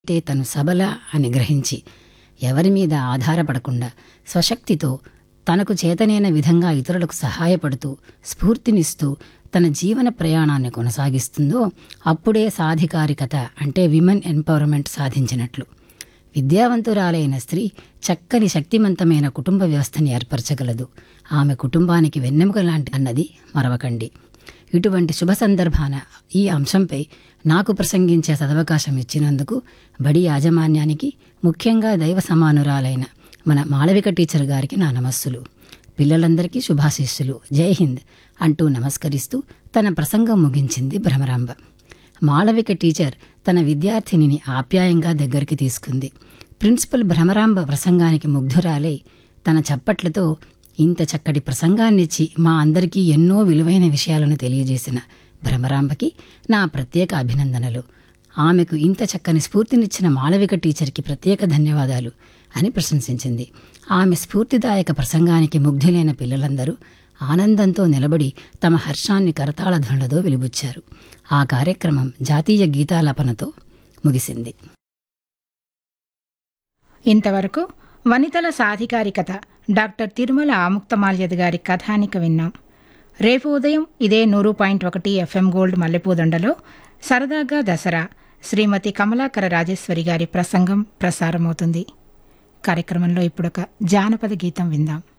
అంటే తను సబల అని గ్రహించి ఎవరి మీద ఆధారపడకుండా స్వశక్తితో తనకు చేతనైన విధంగా ఇతరులకు సహాయపడుతూ స్ఫూర్తినిస్తూ తన జీవన ప్రయాణాన్ని కొనసాగిస్తుందో అప్పుడే సాధికారికత అంటే విమెన్ ఎంపవర్మెంట్ సాధించినట్లు విద్యావంతురాలైన స్త్రీ చక్కని శక్తివంతమైన కుటుంబ వ్యవస్థని ఏర్పరచగలదు ఆమె కుటుంబానికి వెన్నెముక లాంటి అన్నది మరవకండి ఇటువంటి శుభ సందర్భాన ఈ అంశంపై నాకు ప్రసంగించే సదవకాశం ఇచ్చినందుకు బడి యాజమాన్యానికి ముఖ్యంగా దైవ సమానురాలైన మన మాళవిక టీచర్ గారికి నా నమస్సులు పిల్లలందరికీ శుభాశీస్సులు జై హింద్ అంటూ నమస్కరిస్తూ తన ప్రసంగం ముగించింది భ్రమరాంబ మాళవిక టీచర్ తన విద్యార్థినిని ఆప్యాయంగా దగ్గరికి తీసుకుంది ప్రిన్సిపల్ భ్రమరాంబ ప్రసంగానికి ముగ్ధురాలై తన చప్పట్లతో ఇంత చక్కటి ప్రసంగాన్నిచ్చి మా అందరికీ ఎన్నో విలువైన విషయాలను తెలియజేసిన భ్రమరాంబకి నా ప్రత్యేక అభినందనలు ఆమెకు ఇంత చక్కని స్ఫూర్తినిచ్చిన మాళవిక టీచర్కి ప్రత్యేక ధన్యవాదాలు అని ప్రశంసించింది ఆమె స్ఫూర్తిదాయక ప్రసంగానికి ముగ్ధులైన పిల్లలందరూ ఆనందంతో నిలబడి తమ హర్షాన్ని కరతాళ ధ్వనులతో వెలిబుచ్చారు ఆ కార్యక్రమం జాతీయ గీతాలాపనతో ముగిసింది ఇంతవరకు వనితల సాధికారికత డాక్టర్ తిరుమల ఆముక్తమాల్యద గారి కథానిక విన్నాం రేపు ఉదయం ఇదే నూరు పాయింట్ ఒకటి ఎఫ్ఎం గోల్డ్ మల్లెపూదండలో సరదాగా దసరా శ్రీమతి కమలాకర రాజేశ్వరి గారి ప్రసంగం ప్రసారమవుతుంది కార్యక్రమంలో ఇప్పుడొక జానపద గీతం విందాం